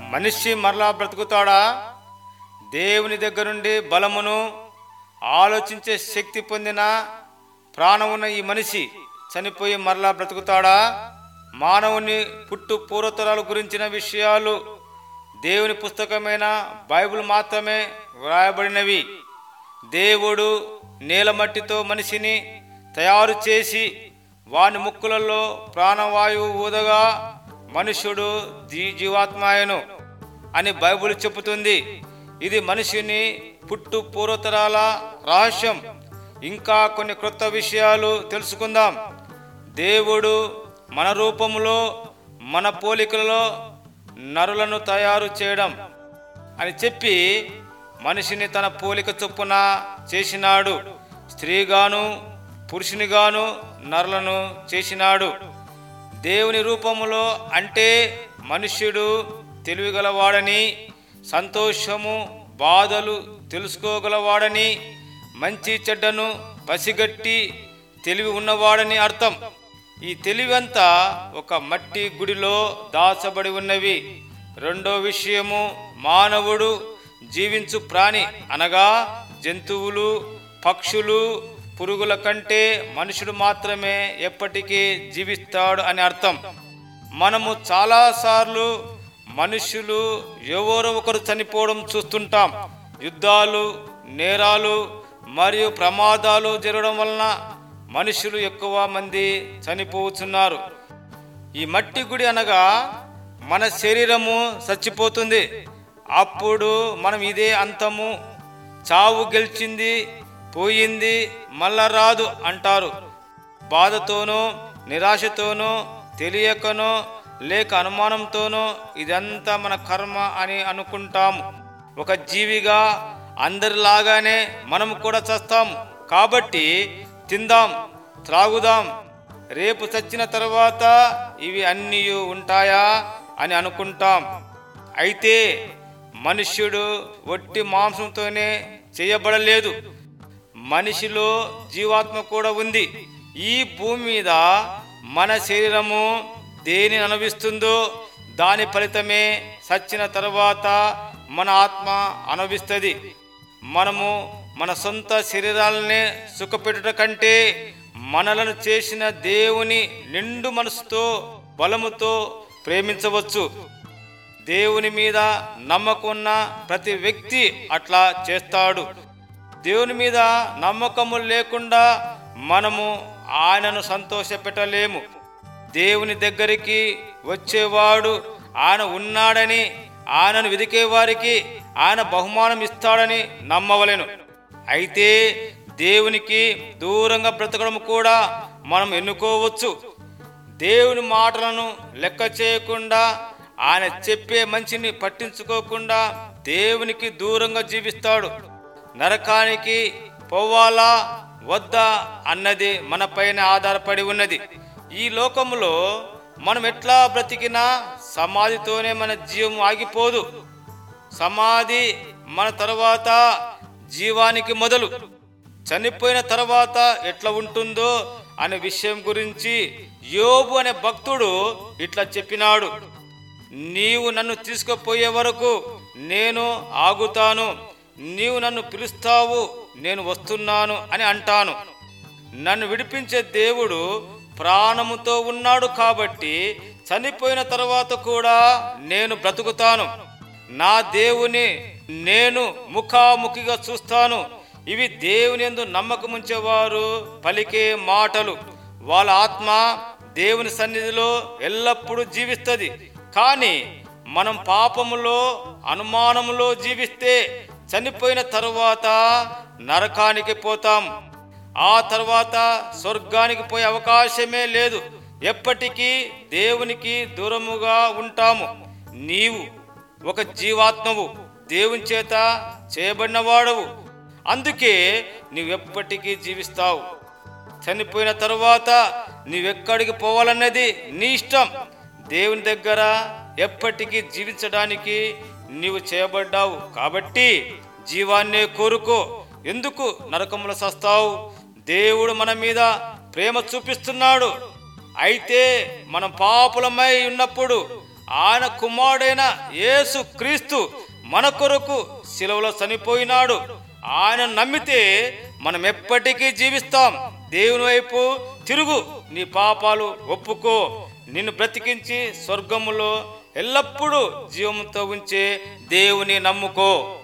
మనిషి మరలా బ్రతుకుతాడా దేవుని దగ్గర నుండి బలమును ఆలోచించే శక్తి పొందిన ప్రాణం ఉన్న ఈ మనిషి చనిపోయి మరలా బ్రతుకుతాడా మానవుని పుట్టు పూర్వతరాల గురించిన విషయాలు దేవుని పుస్తకమైన బైబిల్ మాత్రమే వ్రాయబడినవి దేవుడు నేలమట్టితో మనిషిని తయారు చేసి వాని ముక్కులలో ప్రాణవాయువు ఊదగా మనుష్యుడు జీ- జీవాత్మాయను అని బైబిల్ చెబుతుంది ఇది మనిషిని పుట్టు పూర్వతరాల రహస్యం ఇంకా కొన్ని క్రొత్త విషయాలు తెలుసుకుందాం దేవుడు మన రూపములో మన పోలికలలో నరులను తయారు చేయడం అని చెప్పి మనిషిని తన పోలిక చొప్పున చేసినాడు స్త్రీగాను పురుషునిగాను నరులను చేసినాడు దేవుని రూపములో అంటే మనుష్యుడు తెలివిగలవాడని సంతోషము బాధలు తెలుసుకోగలవాడని మంచి చెడ్డను పసిగట్టి తెలివి ఉన్నవాడని అర్థం ఈ తెలివంతా ఒక మట్టి గుడిలో దాచబడి ఉన్నవి రెండో విషయము మానవుడు జీవించు ప్రాణి అనగా జంతువులు పక్షులు పురుగుల కంటే మనుషుడు మాత్రమే ఎప్పటికీ జీవిస్తాడు అని అర్థం మనము చాలాసార్లు మనుషులు ఎవరో ఒకరు చనిపోవడం చూస్తుంటాం యుద్ధాలు నేరాలు మరియు ప్రమాదాలు జరగడం వలన మనుషులు ఎక్కువ మంది చనిపోతున్నారు ఈ మట్టి గుడి అనగా మన శరీరము చచ్చిపోతుంది అప్పుడు మనం ఇదే అంతము చావు గెలిచింది పోయింది మళ్ళా రాదు అంటారు బాధతోనో నిరాశతోనో తెలియకనో లేక అనుమానంతోనో ఇదంతా మన కర్మ అని అనుకుంటాము ఒక జీవిగా అందరిలాగానే మనం కూడా చస్తాము కాబట్టి తిందాం త్రాగుదాం రేపు చచ్చిన తర్వాత ఇవి అన్నీ ఉంటాయా అని అనుకుంటాం అయితే మనుష్యుడు ఒట్టి మాంసంతోనే చేయబడలేదు మనిషిలో జీవాత్మ కూడా ఉంది ఈ భూమి మీద మన శరీరము దేనిని అనుభవిస్తుందో దాని ఫలితమే సచ్చిన తర్వాత మన ఆత్మ అనుభవిస్తుంది మనము మన సొంత శరీరాలనే సుఖపెట్టుట కంటే మనలను చేసిన దేవుని నిండు మనసుతో బలముతో ప్రేమించవచ్చు దేవుని మీద నమ్మకం ఉన్న ప్రతి వ్యక్తి అట్లా చేస్తాడు దేవుని మీద నమ్మకము లేకుండా మనము ఆయనను సంతోషపెట్టలేము దేవుని దగ్గరికి వచ్చేవాడు ఆయన ఉన్నాడని ఆయనను వెదికే వారికి ఆయన బహుమానం ఇస్తాడని నమ్మవలెను అయితే దేవునికి దూరంగా బ్రతకడం కూడా మనం ఎన్నుకోవచ్చు దేవుని మాటలను లెక్క చేయకుండా ఆయన చెప్పే మంచిని పట్టించుకోకుండా దేవునికి దూరంగా జీవిస్తాడు నరకానికి పోవాలా వద్దా అన్నది మనపైన ఆధారపడి ఉన్నది ఈ లోకములో మనం ఎట్లా బ్రతికినా సమాధితోనే మన జీవం ఆగిపోదు సమాధి మన తర్వాత జీవానికి మొదలు చనిపోయిన తర్వాత ఎట్లా ఉంటుందో అనే విషయం గురించి యోబు అనే భక్తుడు ఇట్లా చెప్పినాడు నీవు నన్ను తీసుకుపోయే వరకు నేను ఆగుతాను నీవు నన్ను పిలుస్తావు నేను వస్తున్నాను అని అంటాను నన్ను విడిపించే దేవుడు ప్రాణముతో ఉన్నాడు కాబట్టి చనిపోయిన తర్వాత కూడా నేను బ్రతుకుతాను నా దేవుని నేను ముఖాముఖిగా చూస్తాను ఇవి దేవుని ఎందు నమ్మకముంచేవారు పలికే మాటలు వాళ్ళ ఆత్మ దేవుని సన్నిధిలో ఎల్లప్పుడూ జీవిస్తుంది కానీ మనం పాపములో అనుమానములో జీవిస్తే చనిపోయిన తరువాత నరకానికి పోతాం ఆ తర్వాత స్వర్గానికి పోయే అవకాశమే లేదు ఎప్పటికీ దేవునికి దూరముగా ఉంటాము నీవు ఒక జీవాత్మవు దేవుని చేత చేయబడినవాడవు అందుకే నీవెప్పటికీ జీవిస్తావు చనిపోయిన తరువాత నీవెక్కడికి పోవాలన్నది నీ ఇష్టం దేవుని దగ్గర ఎప్పటికీ జీవించడానికి నీవు చేయబడ్డావు కాబట్టి జీవాన్నే కోరుకో ఎందుకు నరకముల సస్తావు దేవుడు మన మీద ప్రేమ చూపిస్తున్నాడు అయితే మనం పాపులమై ఉన్నప్పుడు ఆయన కుమారుడైన యేసు క్రీస్తు మన కొరకు శిలువలో చనిపోయినాడు ఆయన నమ్మితే మనం ఎప్పటికీ జీవిస్తాం దేవుని వైపు తిరుగు నీ పాపాలు ఒప్పుకో నిన్ను బ్రతికించి స్వర్గములో ఎల్లప్పుడూ జీవంతో ఉంచే దేవుని నమ్ముకో